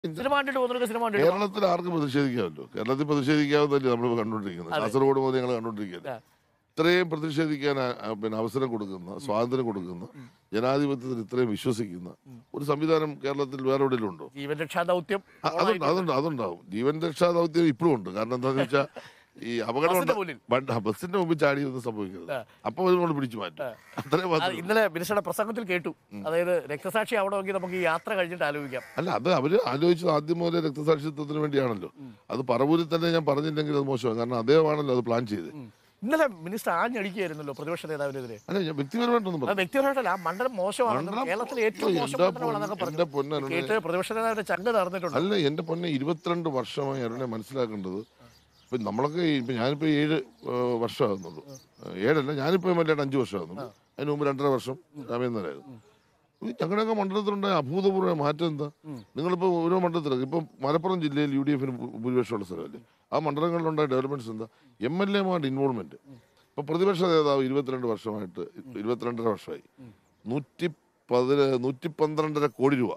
Cinema കണ്ടിട്ട് പോകുന്നവർക്ക് cinema കണ്ടിട്ട് പോകാം. കേരളത്തിൽ ആർക്കും പ്രതിഷേധിക്കാമല്ലോ കേരളത്തിൽ പ്രതിഷേധിക്കാവുന്നതല്ലേ നമ്മൾ കണ്ടുകൊണ്ടിരിക്കുന്നത് കാസർഗോഡ് മുതൽ ഞങ്ങൾ കണ്ടുകൊണ്ടിരിക്കുന്നത് ആ. ഇത്രയും പ്രതിഷേധിക്കാൻ ആ, ആ, പിന്നെ അവസരം കൊടുക്കുന്ന സ്വാതന്ത്ര്യം കൊടുക്കുന്ന ജനാധിപത്യത്തിൽ ഇത്രയും വിശ്വസിക്കുന്ന ഒരു സംവിധാനം കേരളത്തിൽ വേറെ എവിടെയെങ്കിലും ഉണ്ടോ ജീവൻ രക്ഷാ ദൗത്യം അ- അതുണ്ട് അതുണ്ട് അതുണ്ടാവും ജീവൻ രക്ഷാ ദൗത്യം ഇപ്പോഴും ഉണ്ട് കാരണം എന്താണെന്ന് വെച്ചാൽ ഈ അപകടം ബസ്സിന്റെ ഉണ്ട്- മുന്നിൽ. ബണ്ട്- ബസ്സിന്റെ മുമ്പിൽ ചാടി ഒന്നും സംഭവിക്കരുത് അപ്പൊ അതുകൊണ്ട് പിടിച്ചു മാറ്റും അത്രയും അത് മാത്രമേ ഉള്ളൂ. ഇന്നലെ മിനിസ്റ്ററുടെ പ്രസംഗത്തിൽ കേട്ടു അതായത് രക്തസാക്ഷി ആവണമെങ്കിൽ നമുക്ക് ഈ യാത്ര കഴിഞ്ഞിട്ട് ആലോചിക്കാം അല്ല അത് അവര് ആലോചിച്ചത് ആദ്യം മുതലേ രക്തസാക്ഷിത്വത്തിന് വേണ്ടിയാണല്ലോ അത് പറവൂരിൽ തന്നെ ഞാൻ പറഞ്ഞില്ലെങ്കിൽ അത് മോശമാണ് കാരണം അദ്ദേഹമാണല്ലോ അത് പ്ലാൻ ചെയ്ത് ഇന്നലെ മിനിസ്റ്റർ ആഞ്ഞടിക്കുകയായിരുന്നല്ലോ പ്രതിപക്ഷ നേതാവിനെതിരെ അല്ല ഞാൻ വ്യക്തിപരമായിട്ടൊന്നും അത് പറഞ്ഞു വ്യക്തിപരമായിട്ടല്ല ആ മണ്ഡലം മോശമാണ് മണ്ഡലം കേരളത്തിലെ ഏറ്റവും മോശം എന്റെ മണ്ഡലമാണെന്നൊക്കെ പൊന്ന്- എന്റെ പറഞ്ഞു പൊന്നരുണെ കേട്ട് പ്രതിപക്ഷ നേതാവിന്റെ ചങ്ക നടന്നിട്ടുണ്ട് അല്ല എന്റെ പൊന്നെ ഇരുപത്തിരണ്ട് വർഷമായി അരുണെ മനസ്സിലാക്കേണ്ടത് ഇപ്പൊ നമ്മളൊക്കെ ഈ- ഇപ്പൊ ഞാനിപ്പോ ഏഴ് ഏഹ്, വർഷമാകുന്നുള്ളൂ ഏഹ്, ഏഴല്ല ഞാനിപ്പോ എം എൽ എ അഞ്ചു വർഷമാകുന്നുള്ളൂ അതിന് മുമ്പ് രണ്ടര വർഷം രാമേന്ദ്രനായിരുന്നു ഈ ഞങ്ങളുടെയൊക്കെ മണ്ഡലത്തിലുണ്ടായ അഭൂതപൂർവ്വ മാറ്റം എന്താ നിങ്ങളിപ്പോ ഓരോ മണ്ഡലത്തിലും ഇപ്പൊ മലപ്പുറം ജില്ലയിൽ യു ഡി എഫിന് ഭൂരിപക്ഷമുള്ള സ്ഥലമല്ലേ ആ മണ്ഡലങ്ങളിലുണ്ടായ ഡെവലപ്മെന്റ്സ് എന്താ എം എൽ എമാരുടെ ഇൻവോൾവ്മെന്റ് ഇപ്പൊ പ്രതിപക്ഷ നേതാവ് ഇരുപത്തിരണ്ട് വർഷമായിട്ട് ഇരുപത്തിരണ്ടര വർഷമായി നൂറ്റി പതിന നൂറ്റി പന്ത്രണ്ടര കോടി രൂപ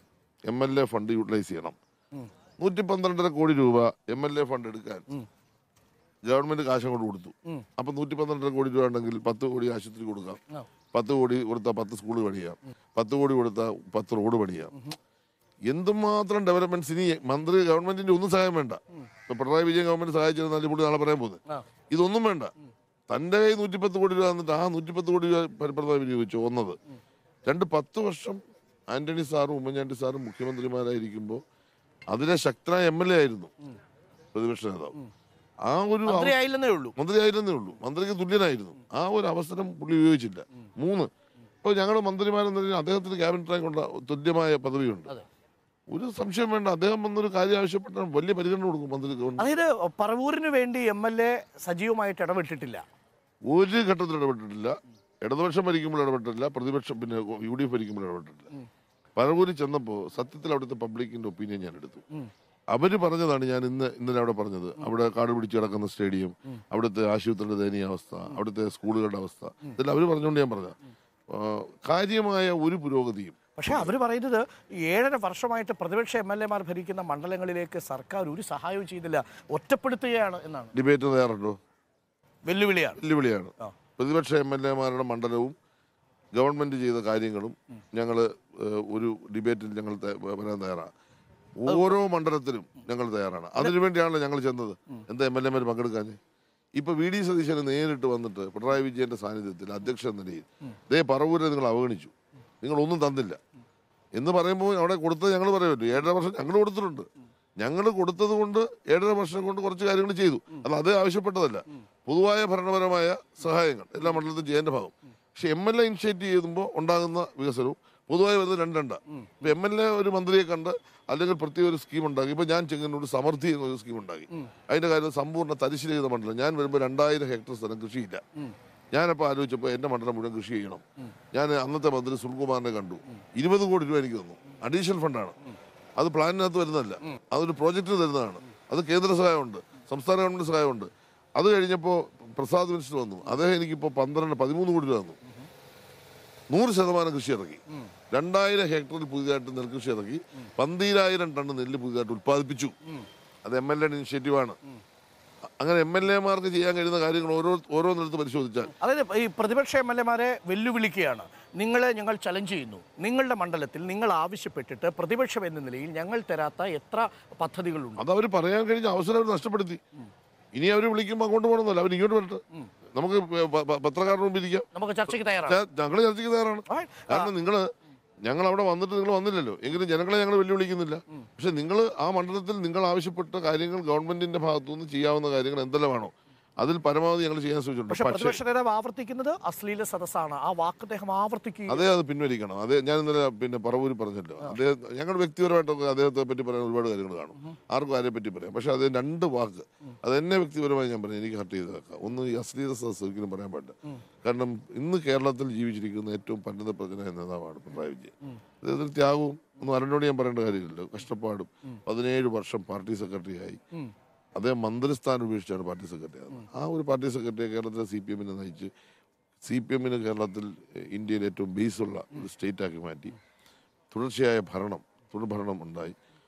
M L A fund utilise ചെയ്യണം നൂറ്റി പന്ത്രണ്ടര കോടി രൂപ എം എൽ എ ഫണ്ട് എടുക്കാൻ ഗവൺമെന്റ് കാശ് അങ്ങോട്ട് കൊടുത്തു അപ്പൊ നൂറ്റി പന്ത്രണ്ടര കോടി രൂപ ഉണ്ടെങ്കിൽ പത്ത് കോടി ആശുപത്രി കൊടുക്കാം ആ. പത്ത് കോടി കൊടുത്താൽ പത്ത് സ്കൂൾ പണിയാം പത്ത് കോടി കൊടുത്താൽ പത്ത് റോഡ് പണിയാം എന്തുമാത്രം ഡെവലപ്മെന്റ്സ് ഇനി മന്ത്രി ഗവൺമെന്റിന്റെ ഒന്നും സഹായം വേണ്ട ഇപ്പൊ പിണറായി വിജയൻ ഗവൺമെന്റ് സഹായിച്ചിരുന്നാൽ പുള്ളി നാളെ പറയാൻ പോകുന്നത് ആ. ഇതൊന്നും വേണ്ട തന്റെ കയ്യിൽ നൂറ്റിപ്പത്ത് കോടി രൂപ എന്നിട്ട് ആ നൂറ്റിപ്പത്ത് കോടി രൂപ ഫലപ്രദമായി വിനിയോഗിച്ചു ഒന്നത് രണ്ട് പത്ത് വർഷം ആന്റണി സാറും ഉമ്മൻചാണ്ടി സാറും മുഖ്യമന്ത്രിമാരായിരിക്കുമ്പോൾ അതിലെ ശക്തനായ എം എൽ എ ആയിരുന്നു പ്രതിപക്ഷ നേതാവ് ആ ഒരു അവ- മന്ത്രിയായില്ലെന്നേ ഉള്ളൂ മന്ത്രിയായിരുന്നേ ഉള്ളൂ മന്ത്രിക്ക് തുല്യനായിരുന്നു ആ ഒരു അവസരം പുള്ളി ഉപയോഗിച്ചില്ല മൂന്ന് ഇപ്പൊ ഞങ്ങൾ മന്ത്രിമാരെന്ന നിലയിൽ അദ്ദേഹത്തിന് ക്യാബിനറ്റ് റാങ്ക് ഉള്ള തുല്യമായ പദവിയുണ്ട് അതെ. ഒരു സംശയം വേണ്ട അദ്ദേഹം വന്നൊരു കാര്യം ആവശ്യപ്പെട്ടാൽ വലിയ പരിഗണന കൊടുക്കും മന്ത്രി ഗവൺമെന്റ് അതായത് പറവൂരിന് വേണ്ടി എം എൽ എ സജീവമായിട്ട് ഇടപെട്ടിട്ടില്ല ഒരു ഘട്ടത്തിൽ ഇടപെട്ടിട്ടില്ല ഇടതുപക്ഷം ഭരിക്കുമ്പോൾ ഇടപെട്ടിട്ടില്ല പ്രതിപക്ഷം പിന്നെ യു ഡി എഫ് ഭരിക്കുമ്പോൾ ഇടപെട്ടിട്ടില്ല പരവൂരിൽ ചെന്നപ്പോൾ സത്യത്തിൽ അവിടുത്തെ പബ്ലിക്കിന്റെ ഒപ്പീനിയൻ ഞാൻ എടുത്തു അവര് പറഞ്ഞതാണ് ഞാൻ ഇന്ന് ഇന്നലെ അവിടെ പറഞ്ഞത് അവിടെ കാട് പിടിച്ച് കിടക്കുന്ന സ്റ്റേഡിയം അവിടുത്തെ ആശുപത്രിയുടെ ദയനീയാവസ്ഥ അവിടുത്തെ സ്കൂളുകളുടെ അവസ്ഥ ഇതെല്ലാം അവര് പറഞ്ഞുകൊണ്ട് ഞാൻ പറഞ്ഞ കാര്യമായ ഒരു പുരോഗതിയും പക്ഷേ അവർ പറയുന്നത് ഈ ഏഴര വർഷമായിട്ട് പ്രതിപക്ഷ എം എൽ എമാർ ഭരിക്കുന്ന മണ്ഡലങ്ങളിലേക്ക് സർക്കാർ ഒരു സഹായവും ചെയ്തില്ല ഒറ്റപ്പെടുത്തുകയാണ് എന്നാണ് ഡിബേറ്റ് തയ്യാറുണ്ടോ വെല്ലുവിളിയാണ് വെല്ലുവിളിയാണ് ആ. പ്രതിപക്ഷ എം എൽ എമാരുടെ മണ്ഡലവും ഗവൺമെന്റ് ചെയ്ത കാര്യങ്ങളും ഞങ്ങൾ ഒരു ഡിബേറ്റിൽ ഞങ്ങൾ ത- വരാൻ തയ്യാറാണ് ഓരോ മണ്ഡലത്തിലും ഞങ്ങൾ തയ്യാറാണ് അതിനുവേണ്ടിയാണല്ലോ ഞങ്ങൾ ചെന്നത് എന്താ എം എൽ എമാർ പങ്കെടുക്കാൻ ഇപ്പൊ വി ഡി സതീശന് നേരിട്ട് വന്നിട്ട് പിണറായി വിജയന്റെ സാന്നിധ്യത്തിൽ അധ്യക്ഷ എന്ന നിലയിൽ ദേ പറവൂരെ നിങ്ങൾ അവഗണിച്ചു നിങ്ങൾ ഒന്നും തന്നില്ല എന്ന് പറയുമ്പോൾ അവിടെ കൊടുത്തത് ഞങ്ങൾ പറയുമല്ലോ ഏഴര വർഷം ഞങ്ങൾ കൊടുത്തിട്ടുണ്ട് ഞങ്ങൾ കൊടുത്തത് കൊണ്ട് ഏഴര വർഷം കൊണ്ട് കുറച്ച് കാര്യങ്ങൾ ചെയ്തു അത് അത് ആവശ്യപ്പെട്ടതല്ല പൊതുവായ ഭരണപരമായ സഹായങ്ങൾ എല്ലാ മണ്ഡലത്തിലും ചെയ്യേണ്ട ഭാഗം പക്ഷെ എം എൽ എ ഇനിഷ്യേറ്റ് ചെയ്യുമ്പോൾ ഉണ്ടാകുന്ന വികസനവും പൊതുവായി വരുന്നത് രണ്ടണ്ട ഇപ്പൊ എം എൽ എ ഒരു മന്ത്രിയെ കണ്ട് അല്ലെങ്കിൽ പ്രത്യേക ഒരു സ്കീം ഉണ്ടാക്കി ഇപ്പൊ ഞാൻ ചെങ്ങന്നൂർ സമൃദ്ധി എന്നൊരു സ്കീം ഉണ്ടാക്കി അതിന്റെ കാര്യം സമ്പൂർണ്ണ തരിശുരഹിത മണ്ഡലം ഞാൻ വരുമ്പോൾ രണ്ടായിരം ഹെക്ടർ സ്ഥലം കൃഷിയില്ല ഞാനപ്പോൾ ആലോചിച്ചപ്പോൾ എൻ്റെ മണ്ഡലം മുഴുവൻ കൃഷി ചെയ്യണം ഞാൻ അന്നത്തെ മന്ത്രി സുൽകുമാറിനെ കണ്ടു ഇരുപത് കോടി രൂപ എനിക്ക് തന്നു അഡീഷണൽ ഫണ്ടാണ് അത് പ്ലാനിനകത്ത് വരുന്നതല്ല അതൊരു പ്രോജക്റ്റിന് തരുന്നതാണ് അത് കേന്ദ്ര സഹായമുണ്ട് സംസ്ഥാന ഗവൺമെന്റ് സഹായമുണ്ട് അത് കഴിഞ്ഞപ്പോൾ പ്രസാദ് മിനിസ്റ്റർ വന്നു അദ്ദേഹം എനിക്കിപ്പോൾ പന്ത്രണ്ട് പതിമൂന്ന് കോടി രൂപ തന്നു നൂറ് ശതമാനം കൃഷി ഇറക്കി രണ്ടായിരം ഹെക്ടറിൽ പുതിയതായിട്ട് നെൽകൃഷി ഇറക്കി പന്തീരായിരം ടൺ നെല്ല് പുതിയതായിട്ട് ഉത്പാദിപ്പിച്ചു അത് എം എൽ എ ഇനിഷ്യേറ്റീവാണ് അങ്ങനെ എം എൽ എമാർക്ക് ചെയ്യാൻ കഴിയുന്ന കാര്യങ്ങൾ ഓരോ ഓരോന്നിടത്ത് പരിശോധിച്ചാൽ അതായത് ഈ പ്രതിപക്ഷ എം എൽ എമാരെ വെല്ലുവിളിക്കുകയാണ് നിങ്ങളെ ഞങ്ങൾ ചലഞ്ച് ചെയ്യുന്നു നിങ്ങളുടെ മണ്ഡലത്തിൽ നിങ്ങൾ ആവശ്യപ്പെട്ടിട്ട് പ്രതിപക്ഷം എന്ന നിലയിൽ ഞങ്ങൾ തരാത്ത എത്ര പദ്ധതികളുണ്ട് അത് അവർ പറയാൻ കഴിഞ്ഞ അവസരം അവർ നഷ്ടപ്പെടുത്തി ഇനി അവർ വിളിക്കുമ്പോൾ അങ്ങോട്ട് പോകണമെന്നല്ല അവർ ഇങ്ങോട്ട് വരട്ടെ നമുക്ക് പ- പ- പത്രക്കാരുടെ മുമ്പിൽ ഇരിക്കാം നമുക്ക് ചർച്ചയ്ക്ക് തയ്യാറാണ് ഞങ്ങൾ ചർച്ചയ്ക്ക് തയ്യാറാണ് Alright. കാരണം നിങ്ങൾ ഞങ്ങൾ അവിടെ വന്നിട്ട് നിങ്ങൾ വന്നില്ലല്ലോ എങ്കിലും ജനങ്ങളെ ഞങ്ങൾ വെല്ലുവിളിക്കുന്നില്ല പക്ഷെ നിങ്ങൾ ആ മണ്ഡലത്തിൽ നിങ്ങൾ ആവശ്യപ്പെട്ട കാര്യങ്ങൾ ഗവൺമെന്റിന്റെ ഭാഗത്തുനിന്ന് ചെയ്യാവുന്ന കാര്യങ്ങൾ എന്തെല്ലാം വേണോ അതിൽ പരമാവധി ഞങ്ങൾ ചെയ്യാൻ ശ്രമിച്ചിട്ടുണ്ട് പക്ഷെ പക്ഷേ പ്രതിപക്ഷ നേതാവ് ആവർത്തിക്കുന്നത് അശ്ലീല സദസ്സാണ് ആ വാക്ക് അദ്ദേഹം ആവർത്തിക്കുക അതേ അത് പിൻവലിക്കണം അതേ ഞാൻ ഇന്നലെ പിന്നെ പറവൂര് പറഞ്ഞല്ലോ അദ്ദേഹം ഞങ്ങൾ വ്യക്തിപരമായിട്ടൊക്കെ അദ്ദേഹത്തെ പറ്റി പറയാൻ ഒരുപാട് കാര്യങ്ങൾ കാണും ആർക്കും ആരെ പറ്റി പറയാം പക്ഷെ അത് രണ്ട് വാക്ക് അത് എന്നെ വ്യക്തിപരമായി ഞാൻ പറഞ്ഞു എനിക്ക് ഹർട്ട് ചെയ്ത് വെക്കാം ഒന്ന് ഈ അശ്ലീല സദസ് ഒരിക്കലും പറയാൻ പാടില്ല കാരണം ഇന്ന് കേരളത്തിൽ ജീവിച്ചിരിക്കുന്ന ഏറ്റവും പന്നത പ്രജനായ നേതാവാണ് പിണറായി വിജയൻ അദ്ദേഹത്തിന് ത്യാഗവും ഒന്നും അരണ്ടോട് ഞാൻ പറയേണ്ട കാര്യമില്ലല്ലോ കഷ്ടപ്പാടും പതിനേഴ് വർഷം പാർട്ടി സെക്രട്ടറി ആയി അദ്ദേഹം മന്ത്രിസ്ഥാനം ഉപേക്ഷിച്ചാണ് പാർട്ടി സെക്രട്ടറി ആകുന്നത് ആ ഒരു പാർട്ടി സെക്രട്ടറിയെ കേരളത്തിലെ സി പി എമ്മിനെ നയിച്ച് സി പി എമ്മിന് കേരളത്തിൽ ഏഹ്, ഇന്ത്യയിൽ ഏറ്റവും ബേസുള്ള ഒരു സ്റ്റേറ്റാക്കി മാറ്റി തുടർച്ചയായ ഭരണം തുടർഭരണം ഉണ്ടായി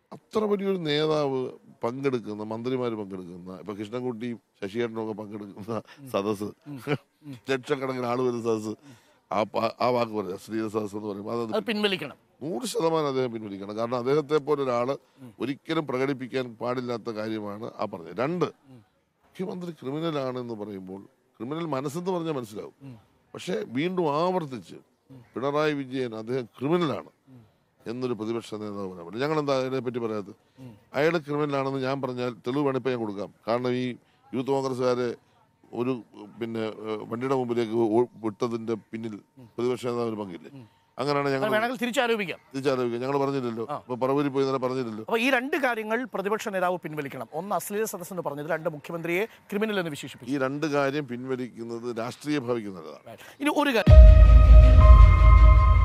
അത്ര വലിയൊരു നേതാവ് പങ്കെടുക്കുന്ന മന്ത്രിമാർ പങ്കെടുക്കുന്ന ഇപ്പൊ കൃഷ്ണൻകുട്ടിയും ശശിയേട്ടനും ഒക്കെ പങ്കെടുക്കുന്ന സദസ്സ് ലക്ഷക്കണക്കിന് ആള് വരുന്ന സദസ്സ് ആ പ- ആ വാക്ക് പറയാം ശ്രീധ സദസ്സ് എന്ന് പറയുമ്പോൾ അത് അത് പിൻവലിക്കണം നൂറ് ശതമാനം അദ്ദേഹം പിൻവലിക്കണം കാരണം അദ്ദേഹത്തെ പോലെ ഒരാള് ഒരിക്കലും പ്രകടിപ്പിക്കാൻ പാടില്ലാത്ത കാര്യമാണ് ആ പറഞ്ഞത് രണ്ട് മുഖ്യമന്ത്രി ക്രിമിനലാണെന്ന് പറയുമ്പോൾ ക്രിമിനൽ മനസ്സെന്ന് പറഞ്ഞാൽ മനസ്സിലാവും പക്ഷേ വീണ്ടും ആവർത്തിച്ച് പിണറായി വിജയൻ അദ്ദേഹം ക്രിമിനലാണ് എന്നൊരു പ്രതിപക്ഷ നേതാവ് പറയാൻ പറ്റും ഞങ്ങൾ എന്താ അതിനെ പറ്റി പറയാത്തത് അയാൾ ക്രിമിനലാണെന്ന് ഞാൻ പറഞ്ഞാൽ തെളിവ് വേണിപ്പോൾ ഞാൻ കൊടുക്കാം കാരണം ഈ യൂത്ത് കോൺഗ്രസ്സുകാരെ ഒരു പിന്നെ ഏഹ്, വണ്ടിയുടെ മുമ്പിലേക്ക് ഓ- വിട്ടതിന്റെ പിന്നിൽ പ്രതിപക്ഷ നേതാവിന് പങ്കില്ലേ അങ്ങനെയാണ് അത് ഞങ്ങൾ വേണമെങ്കിൽ തിരിച്ചാരോപിക്കാം തിരിച്ചാലോചിക്കുക ഞങ്ങൾ പറഞ്ഞില്ലല്ലോ ഇപ്പൊ പറവൂരിൽ പോയി ഇന്നലെ പറഞ്ഞില്ലല്ലോ അപ്പോൾ ഈ രണ്ട് കാര്യങ്ങൾ പ്രതിപക്ഷ നേതാവ് പിൻവലിക്കണം ഒന്ന് അശ്ലീല സദസ്സ് എന്ന് പറഞ്ഞത് രണ്ട് മുഖ്യമന്ത്രിയെ ക്രിമിനൽ എന്ന് വിശേഷിപ്പിച്ചു ഈ രണ്ട് കാര്യം പിൻവലിക്കുന്നത് രാഷ്ട്രീയ ഭാവിക്ക് നല്ലതാണ് ഇനി ഒരു കാര്യം